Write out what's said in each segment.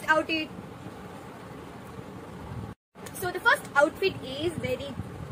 outfit. So the first outfit is very.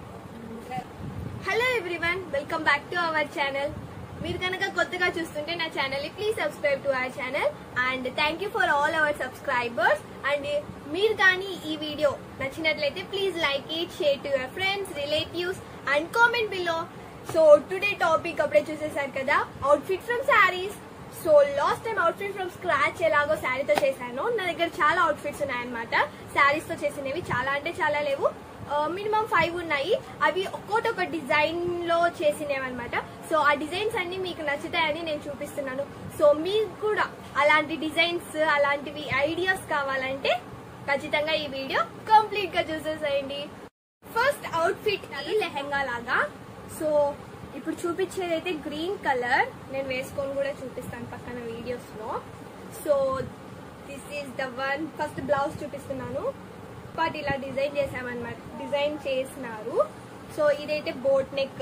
Hello everyone welcome back to our channel మీరు కనుక కొత్తగా చూస్తుంటే నా ఛానల్ ని please subscribe to our channel and thank you for all our subscribers and మీరు కానీ ఈ video నచ్చినట్లయితే ప్లీజ్ like it share to your friends relatives and comment below so today topic అప్పుడే చూసేసారు కదా outfit from saris so last time outfit from scratch ఎలాగో శారీతో చేశాను నా దగ్గర చాలా అవుట్ఫిట్స్ ఉన్నాయన్నమాట శారీస్ తో చేసినవి చాలా అంటే చాలా లేవు మినిమం ఫైవ్ ఉన్నాయి అవి ఒక్కోటి ఒక డిజైన్ లో చేసినవి అనమాట సో ఆ డిజైన్స్ అన్ని మీకు నచ్చుతాయని నేను చూపిస్తున్నాను సో మీకు కూడా అలాంటి డిజైన్స్ అలాంటివి ఐడియాస్ కావాలంటే ఖచ్చితంగా ఈ వీడియో కంప్లీట్ గా చూసేసేయండి ఫస్ట్ అవుట్ఫిట్ అది లెహెంగా లాగా సో ఇప్పుడు చూపించేది అయితే గ్రీన్ కలర్ నేను వేసుకొని కూడా చూపిస్తాను పక్కన వీడియోస్ లో so this is the one first blouse చూపిస్తున్నాను బట్ ఇలా డిజైన్ చేసామన్నమాట డిజైన్ చేసినారు సో ఇదైతే boat neck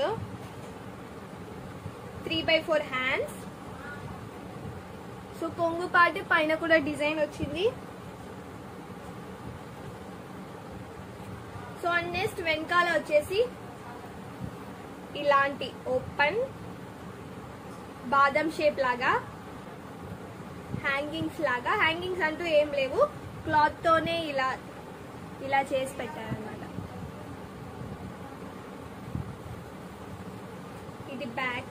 three by four hands so కొంగు పాటి పైన కూడా డిజైన్ వచ్చింది సో నెక్స్ట్ వెనకాల వచ్చేసి ఇలాంటి ఓపెన్ బాదం షేప్ లాగా హ్యాంగింగ్స్ లాగా హ్యాంగింగ్స్ అంటూ ఏం లేవు క్లాత్ తోనే ఇలా ఇలా చేసి పెట్టారనమాట ఇది బ్యాక్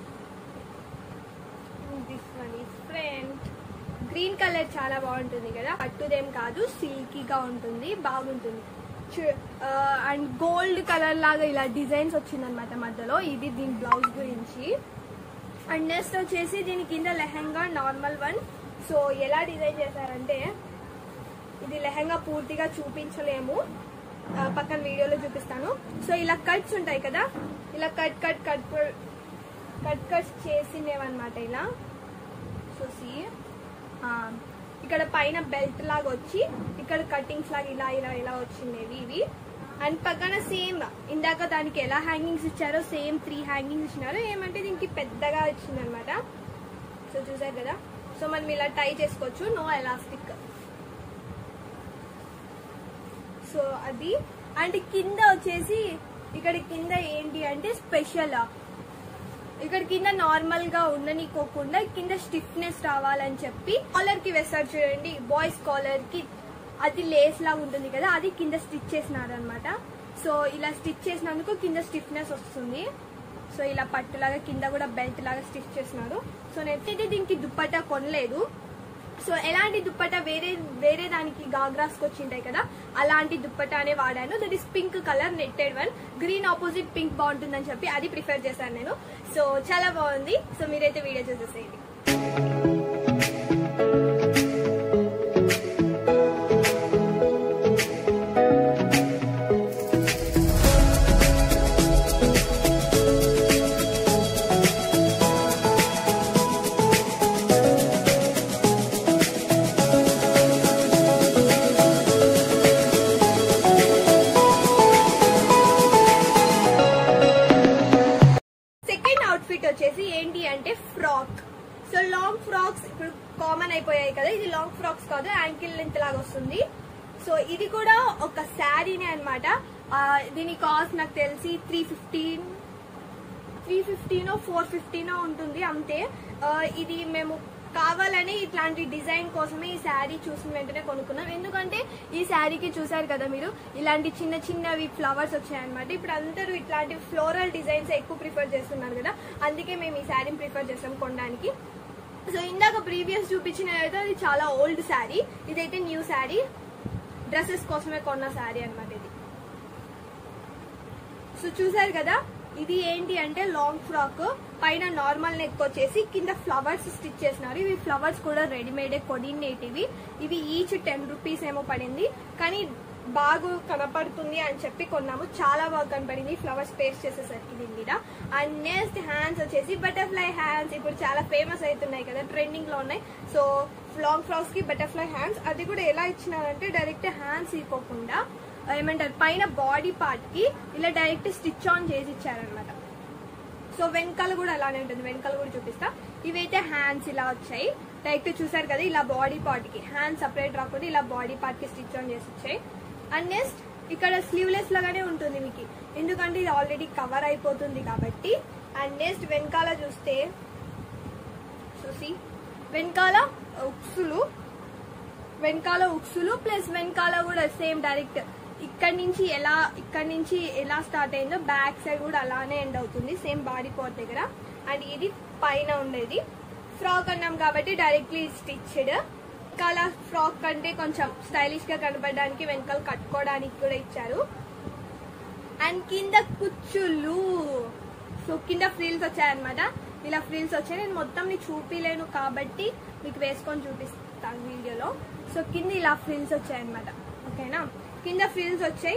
దిస్ వన్ ఈ ఫ్రంట్ గ్రీన్ కలర్ చాలా బాగుంటుంది కదా పట్టుదేం కాదు సిల్కీగా ఉంటుంది బాగుంటుంది అండ్ గోల్డ్ కలర్ లాగా ఇలా డిజైన్స్ వచ్చిందనమాట మధ్యలో ఇది దీని బ్లౌజ్ గురించి అండ్ నెక్స్ట్ వచ్చేసి దీని కింద లెహంగా నార్మల్ వన్ సో ఎలా డిజైన్ చేశారంటే ఇది లెహంగా పూర్తిగా చూపించలేము ఆ, పక్కన వీడియోలో చూపిస్తాను సో ఇలా కట్స్ ఉంటాయి కదా ఇలా cut cut cut cut cuts చేసినవన్నమాట ఇలా చూసి ఆ, ఇక్కడ పైన బెల్ట్ లాగా వచ్చి ఇక్కడ కటింగ్స్ లాగా ఇలా ఇలా ఇలా వచ్చినవి ఇవి అండ్ పక్కన సేమ్ ఇందాక దానికి ఎలా హ్యాంగింగ్స్ ఇచ్చారో సేమ్ త్రీ హ్యాంగింగ్స్ ఇచ్చినారు ఏమంటే దీనికి పెద్దగా ఇచ్చిందనమాట సో చూసారు కదా సో మనం ఇలా టై చేసుకోవచ్చు నో ఎలాస్టిక్ సో అది అండ్ కింద వచ్చేసి ఇక్కడ కింద ఏంటి అంటే స్పెషల్ ఇక్కడ కింద నార్మల్ గా ఉండనీకోకుండా కింద స్టిఫ్నెస్ రావాలని చెప్పి కాలర్ కి వేస్తారు చూడండి బాయ్స్ కాలర్ కి అది లేస్ లాగా ఉంటుంది కదా అది కింద స్టిచ్ చేసినారు అనమాట సో ఇలా స్టిచ్ చేసినందుకు కింద స్టిఫ్నెస్ వస్తుంది సో ఇలా పట్టులాగా కింద కూడా బెల్ట్ లాగా స్టిచ్ చేసినారు సో నెట్టయితే దీనికి దుప్పట్టా కొనలేదు సో ఎలాంటి దుప్పట్టా వేరే వేరే దానికి గాగ్రాస్ వచ్చింటాయి కదా అలాంటి దుప్పటానే వాడాను that is pink colour netted one green opposite pink బాగుంటుందని చెప్పి అది ప్రిఫర్ చేశాను నేను సో చాలా బాగుంది సో మీరైతే వీడియో చూసేసేయండి సెకండ్ అవుట్ఫిట్ వచ్చేసి ఏంటి అంటే ఫ్రాక్ సో లాంగ్ ఫ్రాక్స్ ఇప్పుడు కామన్ అయిపోయాయి కదా ఇది లాంగ్ ఫ్రాక్స్ కాదు యాంకిల్ లెంత్ లాగా వస్తుంది సో ఇది కూడా ఒక శారీనే అనమాట దీని కాస్ట్ నాకు తెలిసి త్రీ ఫిఫ్టీన్ త్రీ ఫిఫ్టీనో ఫోర్ ఫిఫ్టీనో ఉంటుంది అంతే ఆ, ఇది మేము కావాలని ఇట్లాంటి డిజైన్ కోసమే ఈ శారీ చూసిన వెంటనే కొనుక్కున్నాం ఎందుకంటే ఈ శారీకి చూసారు కదా మీరు ఇలాంటి చిన్న చిన్నవి ఫ్లవర్స్ వచ్చాయన్నమాట ఇప్పుడు అందరూ ఇట్లాంటి ఫ్లోరల్ డిజైన్స్ ఎక్కువ ప్రిఫర్ చేస్తున్నారు కదా అందుకే మేము ఈ శారీని ప్రిఫర్ చేస్తాం కొనడానికి సో ఇందాక ప్రీవియస్ చూపించిన అయితే అది చాలా ఓల్డ్ శారీ ఇదైతే న్యూ శారీ డ్రెస్సెస్ కోసమే కొన్న శారీ అన్నమాట ఇది సో చూసారు కదా ఇది ఏంటి అంటే లాంగ్ ఫ్రాక్ పైన నార్మల్ నెక్ వచ్చేసి కింద ఫ్లవర్స్ స్టిచ్ చేసినారు ఇవి ఫ్లవర్స్ కూడా రెడీమేడ్ కొడినేటివి ఇవి ఈచ్ టెన్ రూపీస్ ఏమో పడింది కానీ బాగా కనపడుతుంది అని చెప్పి కొన్నాము చాలా బాగా కనపడింది ఫ్లవర్స్ పేస్ట్ చేసేసరికి దీని మీద అండ్ నెక్స్ట్ హ్యాండ్స్ వచ్చేసి బటర్ఫ్లై హ్యాండ్స్ ఇప్పుడు చాలా ఫేమస్ అవుతున్నాయి కదా ట్రెండింగ్ లో ఉన్నాయి సో లాంగ్ ఫ్రాక్స్ కి బటర్ఫ్లై హ్యాండ్స్ అది కూడా ఎలా ఇచ్చినారంటే డైరెక్ట్ హ్యాండ్స్ ఇవ్వకుండా ఏమంటారు పైన బాడీ పార్ట్ కి ఇలా డైరెక్ట్ స్టిచ్ ఆన్ చేసి ఇచ్చారనమాట సో వెనకాల కూడా అలానే ఉంటుంది వెనకాల కూడా చూపిస్తా ఇవైతే హ్యాండ్స్ ఇలా వచ్చాయి డైరెక్ట్ చూసారు కదా ఇలా బాడీ పార్ట్ కి హ్యాండ్ సపరేట్ రాకుండా ఇలా బాడీ పార్ట్ కి స్టిచ్ ఆన్ చేసి వచ్చాయి అండ్ నెక్స్ట్ ఇక్కడ స్లీవ్లెస్ లాగానే ఉంటుంది మీకు ఎందుకంటే ఇది ఆల్రెడీ కవర్ అయిపోతుంది కాబట్టి అండ్ నెక్స్ట్ వెనకాల చూస్తే చూసి వెనకాల ఉక్సులు వెనకాల ఉక్సులు ప్లస్ వెనకాల కూడా సేమ్ డైరెక్ట్ ఇక్కడ నుంచి ఎలా ఇక్కడ నుంచి ఎలా స్టార్ట్ అయిందో బ్యాక్ సైడ్ కూడా అలానే ఎండ్ అవుతుంది సేమ్ బాడీ పార్ట్ దగ్గర అండ్ ఇది పైన ఉండేది ఫ్రాక్ అన్నాం కాబట్టి డైరెక్ట్లీ స్టిచ్డ్ వెనకాల ఫ్రాక్ కంటే కొంచెం స్టైలిష్ గా కనపడడానికి వెనకాల కట్టుకోవడానికి కూడా ఇచ్చారు అండ్ కింద కుచ్చులు సో కింద ఫ్రిల్స్ వచ్చాయన్నమాట ఇలా ఫ్రిల్స్ వచ్చాయి నేను మొత్తం నీ చూపిలేను కాబట్టి మీకు వేసుకొని చూపిస్తాను వీడియోలో సో కింద ఇలా ఫ్రిల్స్ వచ్చాయన్నమాట ఓకేనా కింద ఫ్రిల్స్ వచ్చాయి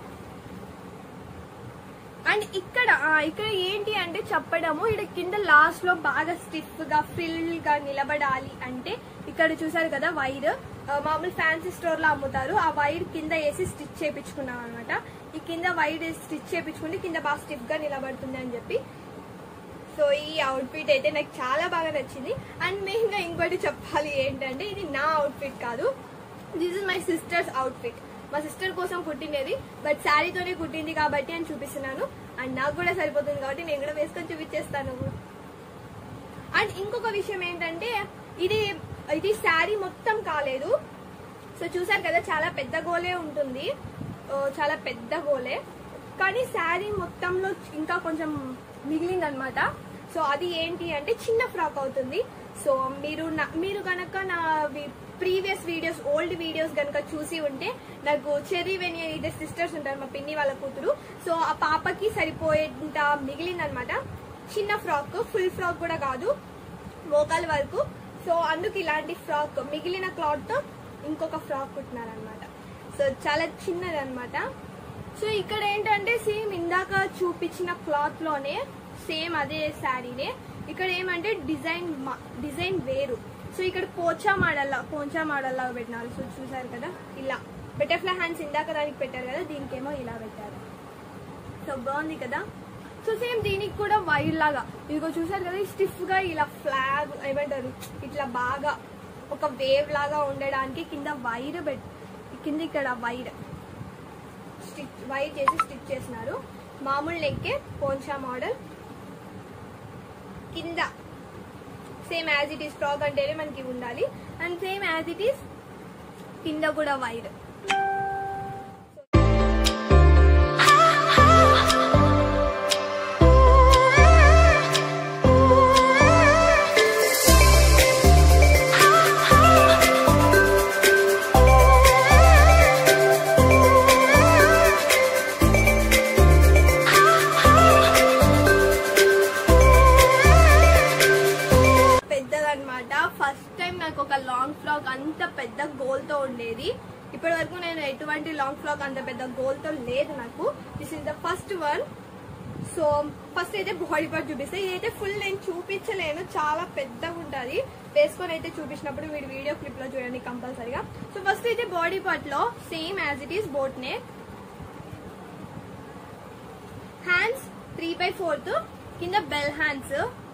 అండ్ ఇక్కడ ఆ, ఇక్కడ ఏంటి అంటే చెప్పడము ఇక్కడ కింద లాస్ట్ లో బాగా స్టిఫ్ గా ఫిల్ గా నిలబడాలి అంటే ఇక్కడ చూసారు కదా వైర్ ఆ, మామూలు ఫ్యాన్సీ స్టోర్ లో అమ్ముతారు ఆ వైర్ కింద వేసి స్టిచ్ చేపించుకున్నాం అనమాట ఈ కింద వైర్ స్టిచ్ చేపించుకుంటే కింద బాగా స్టిఫ్ గా నిలబడుతుంది అని చెప్పి సో ఈ అవుట్ఫిట్ అయితే నాకు చాలా బాగా నచ్చింది అండ్ మెయిన్ గా ఇంకోటి చెప్పాలి ఏంటంటే ఇది నా అవుట్ఫిట్ కాదు this is my sister's outfit మా సిస్టర్ కోసం కుట్టినది బట్ శారీతోనే కుట్టింది కాబట్టి అని చూపిస్తున్నాను అండ్ నాకు కూడా సరిపోతుంది కాబట్టి నేను కూడా వేసుకొని చూపించేస్తాను అండ్ ఇంకొక విషయం ఏంటంటే ఇది ఇది శారీ మొత్తం కాలేదు సో చూసారు కదా చాలా పెద్ద గోలే ఉంటుంది ఓ, చాలా పెద్ద గోలే కానీ శారీ మొత్తంలో ఇంకా కొంచెం మిగిలిందనమాట సో అది ఏంటి అంటే చిన్న ఫ్రాక్ అవుతుంది సో మీరు నా- మీరు కనుక నా ప్రీవియస్ వీడియోస్ ఓల్డ్ వీడియోస్ కనుక చూసి ఉంటే నాకు చెర్రీ వెని ఇద్దరు సిస్టర్స్ ఉంటారు మా పిన్ని వాళ్ళ కూతురు సో ఆ పాపకి సరిపోయేంత మిగిలిందనమాట చిన్న ఫ్రాక్ ఫుల్ ఫ్రాక్ కూడా కాదు మోకాల వరకు సో అందుకు ఇలాంటి ఫ్రాక్ మిగిలిన క్లాత్ తో ఇంకొక ఫ్రాక్ కుట్టినారనమాట సో చాలా చిన్నది అనమాట సో ఇక్కడ ఏంటంటే సేమ్ ఇందాక చూపించిన క్లాత్ లోనే సేమ్ అదే శారీనే ఇక్కడ ఏమంటే డిజైన్ మా- డిజైన్ వేరు సో ఇక్కడ పోచా మోడల్ పోచా మోడల్ లాగా పెట్టినారు సో చూసారు కదా ఇలా బటర్ఫ్లై హ్యాండ్స్ ఇందాక దానికి పెట్టారు కదా దీనికేమో ఇలా పెట్టారు సో బాగుంది కదా సో సేమ్ దీనికి కూడా వైర్ లాగా ఇదిగో చూసారు కదా స్టిఫ్ గా ఇలా ఫ్లాగ్ ఏమంటారు ఇట్లా బాగా ఒక వేవ్ లాగా ఉండడానికి కింద వైర్ పెట్ కింద ఇక్కడ వైర్ స్టిచ్ వైర్ చేసి స్టిచ్ చేసినారు మామూలు లెక్కే పోన్షా మోడల్ కింద same as it is frock అంటేనే మనకి ఉండాలి and same as it is కింద కూడా వైర్ పెద్దదన్నమాట ఫస్ట్ టైం నాకు ఒక లాంగ్ ఫ్రాక్ అంత పెద్ద గోల్ తో ఉండేది ఇప్పటి వరకు నేను ఎటువంటి లాంగ్ ఫ్రాక్ అంత పెద్ద గోల్ తో లేదు నాకు this is the first one so first అయితే బాడీ పార్ట్ చూపిస్తే ఇదైతే ఫుల్ నేను చూపించలేను చాలా పెద్దగా ఉంటది వేసుకొని అయితే చూపించినప్పుడు మీరు వీడియో క్లిప్ లో చూడండి కంపల్సరీగా సో ఫస్ట్ అయితే బాడీ పార్ట్ లో same as it is boat neck hands three by fourth కింద బెల్ హ్యాండ్స్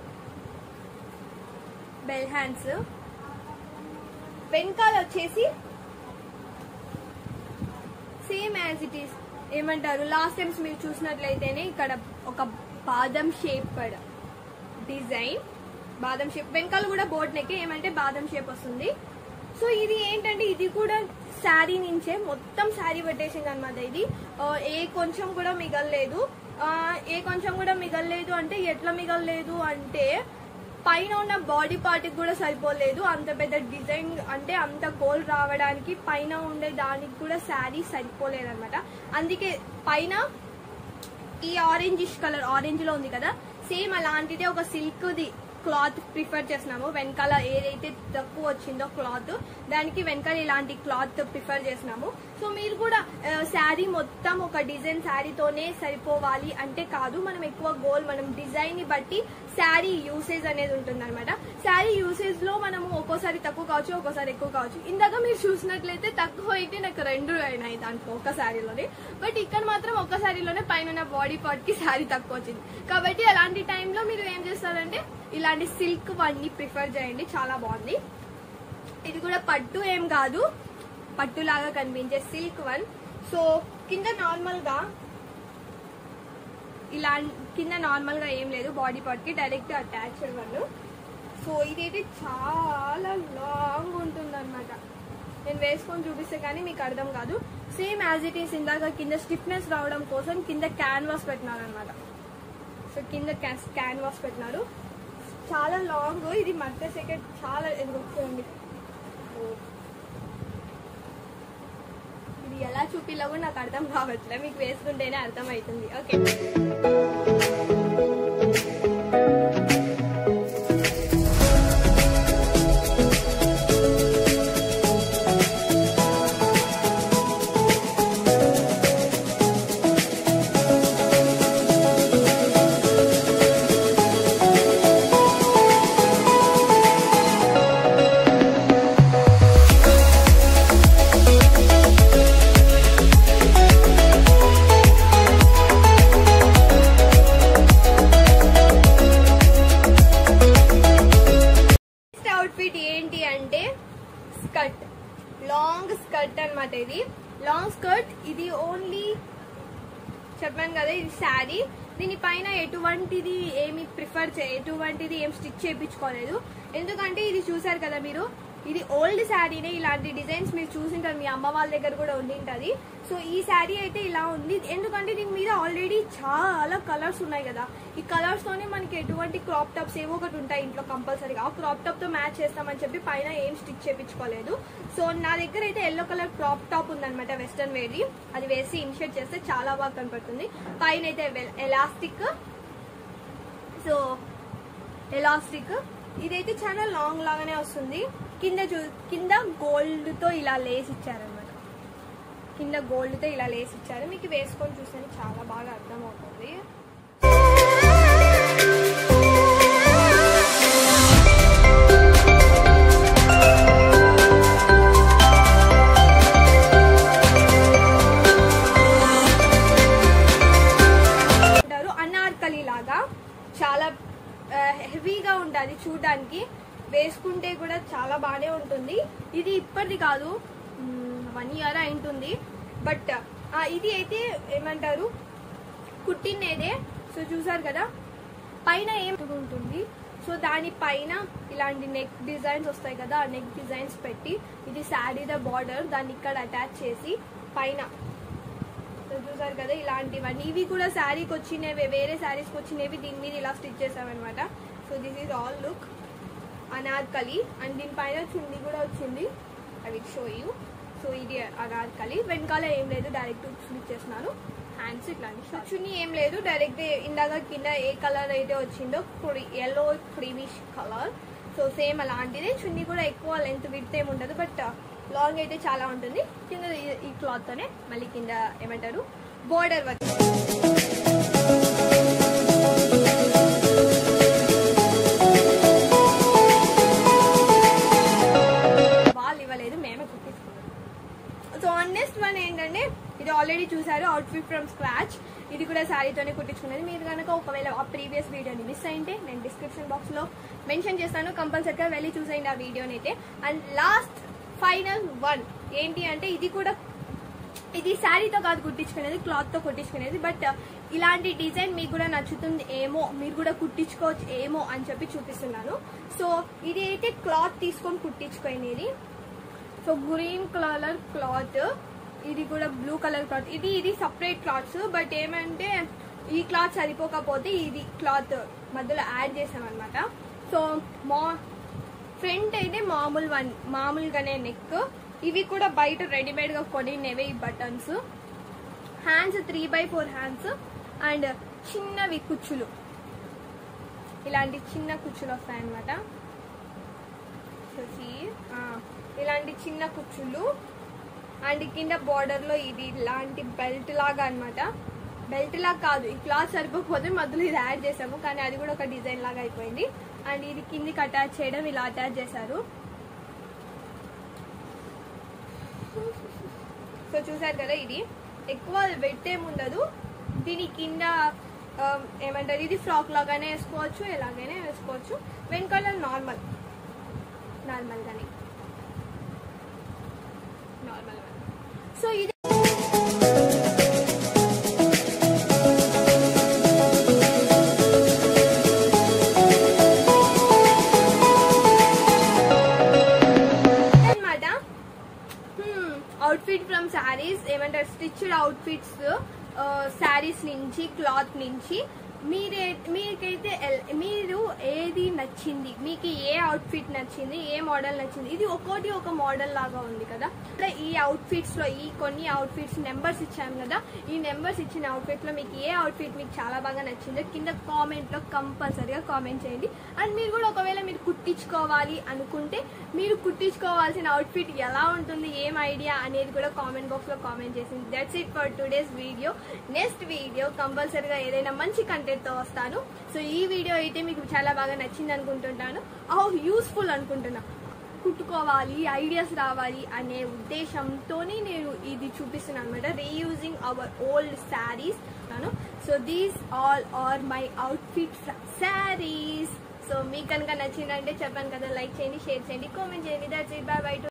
బెల్ హ్యాండ్స్ వెనకాల వచ్చేసి సేమ్ యాజ్ ఇట్ ఈస్ ఏమంటారు లాస్ట్ టైమ్స్ మీరు చూసినట్లయితేనే ఇక్కడ ఒక బాదం షేప్ డిజైన్ బాదం షేప్ వెనకాల కూడా బోట్ నెక్ ఏమంటే బాదం షేప్ వస్తుంది సో ఇది ఏంటంటే ఇది కూడా శారీ నుంచే మొత్తం శారీ పెట్టేసింది అనమాట ఇది ఆ, ఏ కొంచెం కూడా మిగలలేదు ఆ, ఏ కొంచెం కూడా మిగలలేదు అంటే ఎట్లా మిగలలేదు అంటే పైన ఉన్న బాడీ పార్ట్ కూడా సరిపోలేదు అంత పెద్ద డిజైన్ అంటే అంత గోల్ రావడానికి పైన ఉండే దానికి కూడా శారీ సరిపోలేదు అనమాట అందుకే పైన ఈ ఆరెంజిష్ కలర్ ఆరెంజ్ లో ఉంది కదా సేమ్ అలాంటిదే ఒక సిల్క్ ది క్లాత్ ప్రిఫర్ చేస్తున్నాము వెనకాల ఏదైతే తక్కువ వచ్చిందో క్లాత్ దానికి వెనకాల ఇలాంటి క్లాత్ ప్రిఫర్ చేసినాము సో మీరు కూడా శారీ మొత్తం ఒక డిజైన్ శారీతోనే సరిపోవాలి అంటే కాదు మనం ఎక్కువ గోల్ మనం డిజైన్ ని బట్టి శారీ యూసేజ్ అనేది ఉంటుంది అనమాట శారీ యూసేజ్ లో మనము ఒక్కోసారి తక్కువ కావచ్చు ఒక్కోసారి ఎక్కువ కావచ్చు ఇందాక మీరు చూసినట్లయితే తక్కువ అయితే నాకు రెండు అయినాయి దాంట్లో ఒక శారీలోనే బట్ ఇక్కడ మాత్రం ఒక్క శారీలోనే పైన బాడీ పార్ట్ కి శారీ తక్కువ వచ్చింది కాబట్టి అలాంటి టైంలో మీరు ఏం చేస్తారంటే ఇలాంటి సిల్క్ వన్ని ప్రిఫర్ చేయండి చాలా బాగుంది ఇది కూడా పట్టు ఏం కాదు పట్టు లాగా కనిపించే సిల్క్ వన్ సో కింద నార్మల్ గా ఇలా కింద నార్మల్ గా ఏం లేదు బాడీ పార్ట్ కి డైరెక్ట్ అటాచ్డ్ వన్ సో ఇదైతే చాలా లాంగ్ ఉంటుంది అనమాట నేను వేసుకొని చూపిస్తే కానీ మీకు అర్థం కాదు సేమ్ యాజ్ ఇట్ ఈస్ ఇందాక కింద స్టిఫ్నెస్ రావడం కోసం కింద క్యాన్వాస్ పెట్టినారు అనమాట సో కింద క్యాన్వాస్ పెట్టినారు చాలా లాంగ్ ఇది మధ్య సెకండ్ చాలా ఎదుగుతుంది ఇది ఎలా చూపిలో కూడా నాకు అర్థం కావట్లే మీకు వేసుకుంటేనే అర్థం అవుతుంది ఓకే నెక్స్ట్ అవుట్ఫిట్ ఏంటి అంటే స్కర్ట్ లాంగ్ స్కర్ట్ అన్నమాట ఇది లాంగ్ స్కర్ట్ ఇది ఓన్లీ చెప్పాను కదా ఇది శారీ దీనిపైన ఎటువంటిది ఏమి ప్రిఫర్ చే ఎటువంటిది ఏం స్టిచ్ చేయించుకోలేదు ఎందుకంటే ఇది చూసారు కదా మీరు ఇది ఓల్డ్ శారీనే ఇలాంటి డిజైన్స్ మీరు చూసింటారు మీ అమ్మ వాళ్ళ దగ్గర కూడా ఉండింటది సో ఈ శారీ అయితే ఇలా ఉంది ఎందుకంటే దీని మీద ఆల్రెడీ చాలా కలర్స్ ఉన్నాయి కదా ఈ కలర్స్ తోనే మనకి ఎటువంటి క్రాప్ టాప్స్ ఏవో ఒకటి ఉంటాయి ఇంట్లో కంపల్సరీగా ఆ క్రాప్ టాప్ తో మ్యాచ్ చేస్తామని చెప్పి పైన ఏం స్టిచ్ చేయించుకోలేదు సో నా దగ్గర అయితే ఎల్లో కలర్ క్రాప్ టాప్ ఉందన్నమాట వెస్టర్న్ వేర్ది అది వేసి ఇన్షర్ట్ చేస్తే చాలా బాగా కనపడుతుంది పైన అయితే ఎలాస్టిక్ సో ఎలాస్టిక్ ఇదైతే చాలా లాంగ్ లాగానే వస్తుంది కింద చూ కింద గోల్డ్ తో ఇలా లేస్ ఇచ్చారనమాట కింద గోల్డ్ తో ఇలా లేస్ ఇచ్చారు మీకు వేసుకొని చూస్తే చాలా బాగా అర్థమవుతుంది అంటారు అనార్కలి లాగా చాలా హెవీగా ఉంటుంది చూడడానికి వేసుకుంటే కూడా చాలా బాగానే ఉంటుంది ఇది ఇప్పటిది కాదు వన్ ఇయర్ అయింటుంది బట్ ఇది అయితే ఏమంటారు కుట్టినేదే సో చూసారు కదా పైన ఏం ఉంటుంది సో దాని పైన ఇలాంటి నెక్ డిజైన్స్ వస్తాయి కదా ఆ నెక్ డిజైన్స్ పెట్టి ఇది శారీ ద బార్డర్ దాన్ని ఇక్కడ అటాచ్ చేసి పైన సో చూసారు కదా ఇలాంటివన్నీ ఇవి కూడా శారీకి వచ్చినవి వేరే శారీస్కి వచ్చినవి దీని మీద ఇలా స్టిచ్ చేసామన్నమాట so this is all look Anarkali and దీనిపైన చున్నీ కూడా వచ్చింది I will show you so ఇది అనార్కలి వెనకాల ఏం లేదు డైరెక్ట్ స్టిచ్ చేస్తున్నారు హ్యాండ్స్ ఇట్లాంటి సో చున్నీ ఏం లేదు డైరెక్ట్ ఇందాక కింద ఏ కలర్ అయితే వచ్చిందో yellow creamish colour so same అలాంటిదే చున్నీ కూడా ఎక్కువ లెంత్ విడ్త్ ఏమి ఉండదు బట్ లాంగ్ అయితే చాలా ఉంటుంది కింద ఈ- ఈ క్లాత్ తోనే మళ్ళీ కింద ఏమంటారు బోర్డర్ వర్క్ వాళ్ళు ఇవ్వలేదు మేమే కుట్టించుకున్నాం సో నెక్స్ట్ వన్ ఏంటంటే ఇది ఆల్రెడీ చూసారు అవుట్ఫిట్ ఫ్రమ్ స్క్రాచ్ ఇది కూడా శారీతోనే కుట్టించుకున్నది మీరు కనుక ఒకవేళ ఆ ప్రీవియస్ వీడియోని మిస్ అయింటే నేను డిస్క్రిప్షన్ బాక్స్ లో మెన్షన్ చేస్తాను కంపల్సరీగా వెళ్ళి చూసేయండి ఆ వీడియోని అయితే అండ్ లాస్ట్ ఫైనల్ వన్ ఏంటి అంటే ఇది కూడా ఇది శారీతో కాదు కుట్టించుకునేది క్లాత్ తో కుట్టించుకునేది బట్ ఇలాంటి డిజైన్ మీకు కూడా నచ్చుతుంది ఏమో మీరు కూడా కుట్టించుకోవచ్చు ఏమో అని చెప్పి చూపిస్తున్నాను సో ఇది అయితే క్లాత్ తీసుకొని కుట్టించుకునేది సో గ్రీన్ కలర్ క్లాత్ ఇది కూడా బ్లూ కలర్ క్లాత్ ఇది ఇది సపరేట్ క్లాత్స్ బట్ ఏమంటే ఈ క్లాత్ సరిపోకపోతే ఇది క్లాత్ మధ్యలో యాడ్ చేసామన్నమాట సో మా ఫ్రంట్ అయితే మామూలు వన్ మామూలుగానే నెక్ ఇవి కూడా బయట రెడీమేడ్ గా కొనినవే ఈ buttons hands three by four hands and చిన్నవి కుచ్చులు ఇలాంటి చిన్న కుచ్చులు వస్తాయన్నమాట సో see, ఆ, ఇలాంటి చిన్న కుచ్చులు అండ్ కింద బార్డర్ లో ఇది ఇలాంటి బెల్ట్ లాగా అన్నమాట బెల్ట్ లాగా కాదు ఈ క్లాత్ సరిపోకపోతే మధ్యలో ఇది యాడ్ చేసాము కానీ అది కూడా ఒక డిజైన్ లాగా అయిపోయింది అండ్ ఇది కిందికి అటాచ్ చేయడం ఇలా అటాచ్ చేశారు సో చూసారు కదా ఇది ఎక్కువ వెయిట్ ఏమి ఉండదు దీని కింద ఆ, ఏమంటారు ఇది ఫ్రాక్ లాగానే వేసుకోవచ్చు ఎలాగైనా వేసుకోవచ్చు వెనకాల నార్మల్ నార్మల్ గానే నార్మల్ సో ఇది అన్నమాట అవుట్ఫిట్ ఫ్రమ్ శారీస్ ఏమంటారు స్టిచ్డ్ అవుట్ఫిట్స్ శారీస్ నుంచి క్లాత్ నుంచి మీరే మీకైతే ఎల్- మీరు ఏది నచ్చింది మీకు ఏ అవుట్ఫిట్ నచ్చింది ఏ మోడల్ నచ్చింది ఇది ఒక్కోటి ఒక మోడల్ లాగా ఉంది కదా అంటే ఈ అవుట్ఫిట్స్ లో ఈ కొన్ని అవుట్ఫిట్స్ నెంబర్స్ ఇచ్చాము కదా ఈ నెంబర్స్ ఇచ్చిన అవుట్ఫిట్ లో మీకు ఏ అవుట్ఫిట్ మీకు చాలా బాగా నచ్చిందో కింద కామెంట్ లో కంపల్సరీగా కామెంట్ చేయండి అండ్ మీరు కూడా ఒకవేళ మీరు కుట్టించుకోవాలి అనుకుంటే మీరు కుట్టించుకోవాల్సిన అవుట్ఫిట్ ఎలా ఉంటుంది ఏం ఐడియా అనేది కూడా కామెంట్ బాక్స్ లో కామెంట్ చేసింది that's it for today's video next video కంపల్సరీగా ఏదైనా మంచి కంటెంట్ తో వస్తాను సో ఈ వీడియో అయితే మీకు చాలా బాగా నచ్చింది అనుకుంటుంటాను హౌ యూస్ఫుల్ అనుకుంటున్నా కుట్టుకోవాలి ఐడియాస్ రావాలి అనే ఉద్దేశంతోనే నేను ఇది చూపిస్తున్నాను అనమాట reusing our old saris so these all are my outfit saris so మీకు కనుక నచ్చిందంటే చెప్పాను కదా లైక్ చేయండి షేర్ చేయండి కామెంట్ చేయండి దట్స్ ఇట్ బై బై